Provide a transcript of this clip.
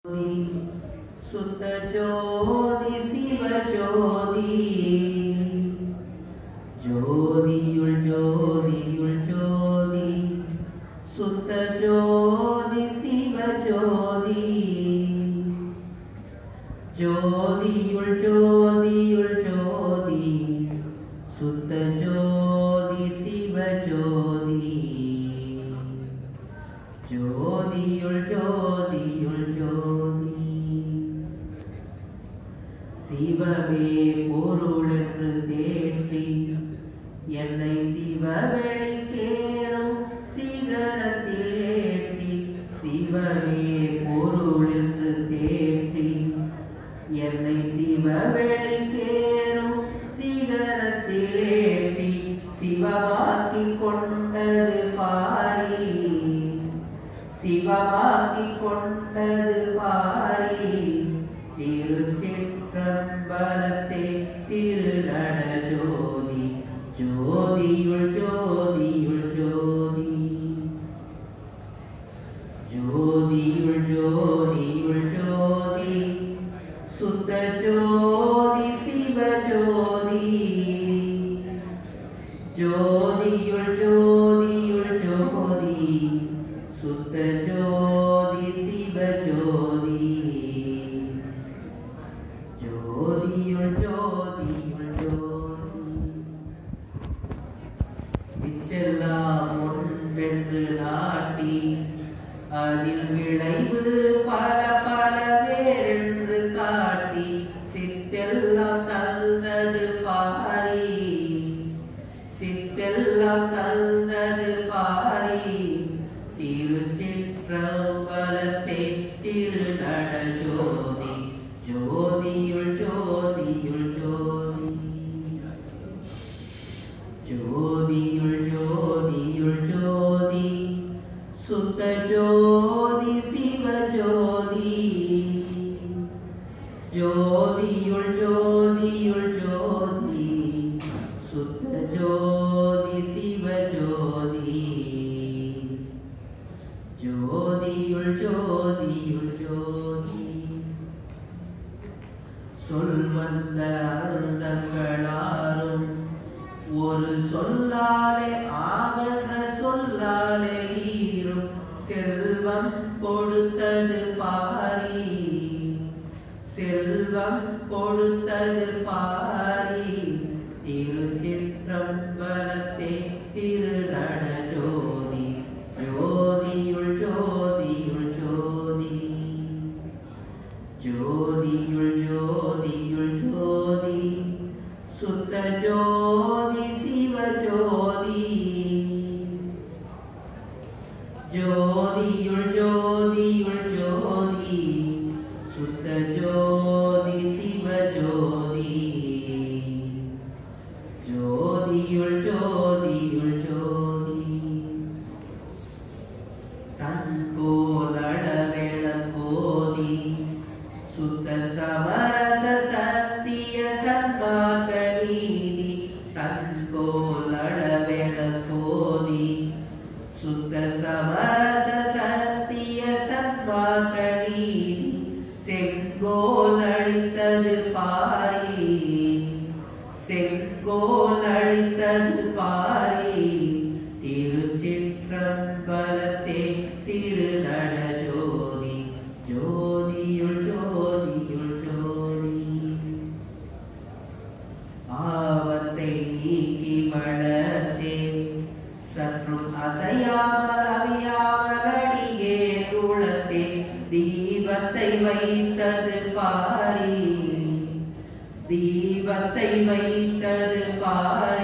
சுத்த ஜோதி சிவஜோதி ஜோதியுள் ஜோதியுள் ஜோதி சுத்த ஜோதி சிவஜோதி ஜோதியுள் ஜோதியுள் ஜோதி சுத்த ஜோதி சிவஜோதி ஜோதியுள் ஜோதியுள் ஜோதி சிவமே பொருளென்று தேற்றி என்னை சிவவெளிக்கேறும் சிகரத்தில் ஏற்றி சிவமே பொருளென்று தேற்றி என்னை சிவவெளிக்கேறும் சிகரத்தில் ஏற்றி சிவமாக்கிக் கொண்டது பாரி சிவமாக்கி கொண்டது பாரி திருச்சிற்றம்பலத்தே திருநட ஜோதி ஜோதியுள் ஜோதியுள் ஜோதி ஜோதியுள் ஜோதியுள் ஜோதி சுத்த ஜோதி சிவஜோதி ஜோதியுள் ஜோதியுள் ஜோதி சுத்த ஜோதி சிவஜோதி ஜோதியுள் ஜோதியுள் ஜோதி வித்தெல்லாம் ஒன்றென்று நாட்டி அதில் விளைவு பல பல வேறென்று காட்டி சித்தெல்லாம் தந்தது பாரி சித்தெல்லாம் தந்தது பாரி திருச்சிற்றம்பலத்தே திருநட ஜோதி ஜோதியுள் ஜோதியுள் ஜோதி ஜோதியுள் ஜோதியுள் ஜோதி சுத்த ஜோதி சிவஜோதி ஜோதியுள் ஜோதியுள் ஜோதி சுத்த ஜோதி சிவஜோதி ஜோதியுள் ஜோதியுள் ஜோதி சொல் வந்த அருந்தங்களாரும் ஒரு சொல்லாலே ஆகன்ற சொல்லாலே நீரும் செல்வம் கொடுத்தது பாரி செல்வம் கொடுத்தது பாரி திருச்சிற்றம்பலத்தே திருநட ஜோதி ஜோதியுள் ஜோதியுள் ஜோதி ஜோதியுள் ஜோதியுள் ஜோதி சுத்த ஜோதி சிவஜோதி ஜோதியுள் ஜோதியுள் ஜோதி சுத்த ஜோதி சிவஜோதி ஜோதியுள் ஜோதியுள் ஜோதி தன்கோலளவெளங்கோதி சுத்த சமரச சத்திய சன்மார்க்க நீதி தன்கோலளவெளங்கோதி சுத்த சமரச சத்திய சன்மார்க்க நீதி செங்கோல் அழித்தது பாரி செங்கோல் அழித்தது பாரி திருச்சிற்றம்பலத்தே திருநட ஜோதி ஜோதியுள் ஜோதியுள் ஜோதி ஆவத்தை நீக்கி வளர்த்தே சற்றும் அசையாமல் அவியாமல் அடியே உளத்தே தீபத்தை வைத்தது பாரி தீபத்தை வைத்தது பாரி